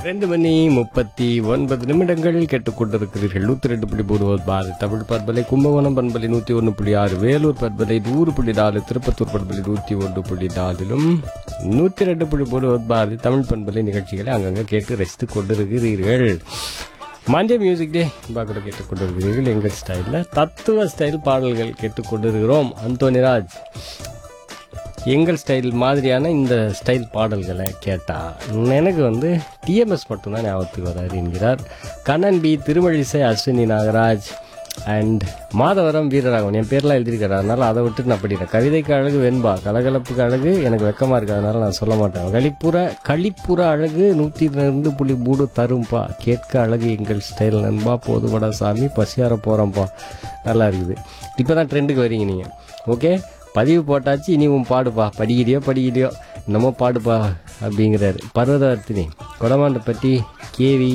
ரெண்டு மணி முப்பத்தி ஒன்பது நிமிடங்கள் கேட்டுக்கொண்டிருக்கிறீர்கள் நூற்றி ரெண்டு புள்ளி மூணு பாரதி தமிழ் பண்பலை கும்பகோணம் பண்பலை நூற்றி ஒன்று புள்ளி ஆறு வேலூர் பண்பலை நூறு புள்ளி நாலு திருப்பத்தூர் பண்பலை நூற்றி ஒன்று புள்ளி நாலிலும் நூற்றி ரெண்டு புள்ளி மூணு பாரதி தமிழ் பண்பலை நிகழ்ச்சிகளை அங்கங்கே கேட்டு ரசித்துக் கொண்டிருக்கிறீர்கள் மஞ்ச மியூசிக் டே பார்க்க கேட்டுக்கொண்டிருக்கிறீர்கள் எங்கள் ஸ்டைலில் தத்துவ ஸ்டைல் பாடல்கள் கேட்டுக்கொண்டிருக்கிறோம் அந்தோனிராஜ் எங்கள் ஸ்டைல் மாதிரியான இந்த ஸ்டைல் பாடல்களை கேட்டால் எனக்கு வந்து டிஎம்எஸ் மட்டும்தான் ஞாபகத்துக்கு வராது என்கிறார் கண்ணன் பி திருமழிசை அஸ்வினி நாகராஜ் அண்ட் மாதவரம் வீரராகவன் என் பேர்லாம் எழுதியிருக்காரு அதனால் அதை விட்டு நான் படிக்கிறேன் கவிதைக்கு அழகு வெண்பா கலகலப்புக்கு அழகு எனக்கு வெக்கமாக இருக்கு அதனால நான் சொல்ல மாட்டேன் களிப்புற களிப்புற அழகு நூற்றி ரெண்டு புள்ளி மூணு தரும்பா கேட்க அழகு எங்கள் ஸ்டைல் நண்பா போதுமடா சாமி பசியார போகிறோம்ப்பா நல்லா இருக்குது இப்போ தான் ட்ரெண்டுக்கு வரீங்க நீங்கள் ஓகே பதிவு போட்டாச்சு இனி உன் பாடுப்பா படிக்கிறியோ படிக்கிறியோ என்னமோ பாடுப்பா அப்படிங்கிறாரு பர்வதவர்த்தினி கொடமாண்டப்பட்டி கேவி